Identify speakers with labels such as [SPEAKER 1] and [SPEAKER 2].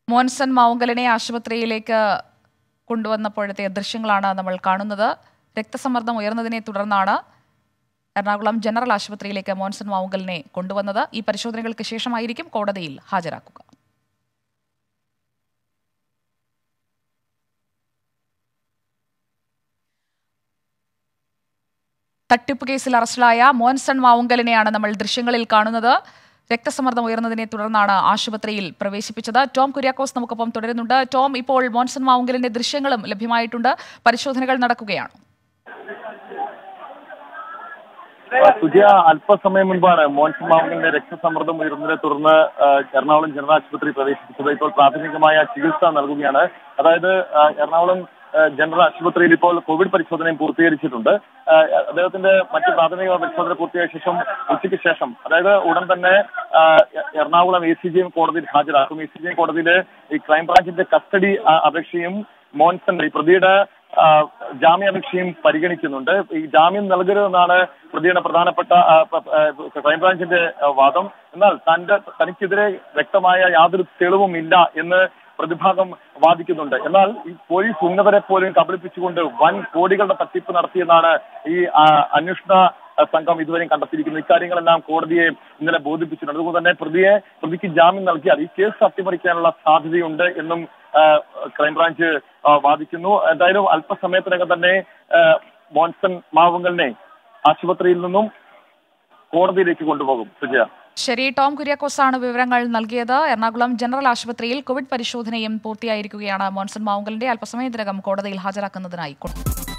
[SPEAKER 1] മോൻസൺ മാവുങ്കലിനെ ആശുപത്രിയിലേക്ക് കൊണ്ടുവന്നപ്പോഴത്തെ ദൃശ്യങ്ങളാണ് നമ്മൾ കാണുന്നത് രക്തസമ്മർദ്ദം ഉയർന്നതിനെ തുടർന്നാണ് എറണാകുളം ജനറൽ ആശുപത്രിയിലേക്ക് മോൻസൺ മാവുങ്കലിനെ കൊണ്ടുവന്നത് ഈ പരിശോധനകൾക്ക് ശേഷമായിരിക്കും കോടതിയിൽ ഹാജരാക്കുക തട്ടിപ്പ് കേസിൽ അറസ്റ്റിലായ മോൻസൺ മാവുങ്കലിനെയാണ് നമ്മൾ ദൃശ്യങ്ങളിൽ കാണുന്നത് രക്തസമ്മർദ്ദം ഉയർന്നതിനെ തുടർന്നാണ് ആശുപത്രിയിൽ പ്രവേശിപ്പിച്ചത് ടോം കുര്യാക്കോസ് നമുക്കൊപ്പം തുടരുന്നുണ്ട് ടോം ഇപ്പോൾ മോൻസൺ മാവുങ്കലിന്റെ ദൃശ്യങ്ങളും ലഭ്യമായിട്ടുണ്ട് പരിശോധനകൾ നടക്കുകയാണ്
[SPEAKER 2] സുജയ അല്പസമയം മുൻപാണ് മോൻസൺ മാവുങ്കലിന്റെ രക്തസമ്മർദ്ദം ഉയർന്നതിനെ തുടർന്ന് ആ, എറണാകുളം ജനറൽ ആശുപത്രി പ്രവേശിപ്പിച്ചത് ഇപ്പോൾ പ്രാഥമികമായ ചികിത്സ നൽകുകയാണ് അതായത് ആ, എറണാകുളം ആ, ജനറൽ ആശുപത്രിയിൽ ഇപ്പോൾ കോവിഡ് പരിശോധനയും പൂർത്തീകരിച്ചിട്ടുണ്ട് ആ, അദ്ദേഹത്തിന്റെ മറ്റ് പ്രാഥമിക പരിശോധന പൂർത്തിയായ ശേഷം ഉച്ചയ്ക്ക് ശേഷം അതായത് ഉടൻ തന്നെ ആ, എ- Ernakulam A C J M കോടതിയിൽ ഹാജരാക്കും എ സി ജി എം കോടതിയിലെ ഈ ക്രൈംബ്രാഞ്ചിന്റെ കസ്റ്റഡി ആ, അപേക്ഷയും മോൻസൺ ഈ പ്രതിയുടെ ആ, ജാമ്യാപേക്ഷയും പരിഗണിക്കുന്നുണ്ട് ഈ ജാമ്യം നൽകരുതെന്നാണ് പ്രതിയുടെ പ്രധാനപ്പെട്ട ആ, പ- ആ, ക്രൈംബ്രാഞ്ചിന്റെ ആ, വാദം എന്നാൽ തന്റെ തനിക്കെതിരെ വ്യക്തമായ യാതൊരു തെളിവും ഇല്ല എന്ന് പ്രതിഭാഗം വാദിക്കുന്നുണ്ട് എന്നാൽ ഈ പോലീസ് ഉന്നതരെ പോലും കബളിപ്പിച്ചുകൊണ്ട് വൻ കോടികളുടെ തട്ടിപ്പ് നടത്തിയെന്നാണ് ഈ ആ, അന്വേഷണ ആ, സംഘം ഇതുവരെയും കണ്ടെത്തിയിരിക്കുന്നത് ഇക്കാര്യങ്ങളെല്ലാം കോടതിയെ ഇന്നലെ ബോധിപ്പിച്ചിട്ടുണ്ട് അതുകൊണ്ട് തന്നെ പ്രതിയെ പ്രതിക്ക് ജാമ്യം നൽകിയാൽ ഈ കേസ് അട്ടിമറിക്കാനുള്ള സാധ്യതയുണ്ട് എന്നും ആ, ക്രൈംബ്രാഞ്ച് ആ, വാദിക്കുന്നു എന്തായാലും അല്പസമയത്തിനകം തന്നെ ആ, മോൻസൺ മാവുങ്കലിനെ ആശുപത്രിയിൽ നിന്നും കോടതിയിലേക്ക് കൊണ്ടുപോകും സുജയ
[SPEAKER 1] ശരി ടോം കുര്യാക്കോസ് ആണ് വിവരങ്ങൾ നൽകിയത് എറണാകുളം ജനറൽ ആശുപത്രിയിൽ കോവിഡ് പരിശോധനയും പൂർത്തിയായിരിക്കുകയാണ് മോൻസൺ മാവുങ്കലിന്റെ അല്പസമയത്തിനകം കോടതിയിൽ ഹാജരാക്കുന്നതിനായി കൊണ്ടു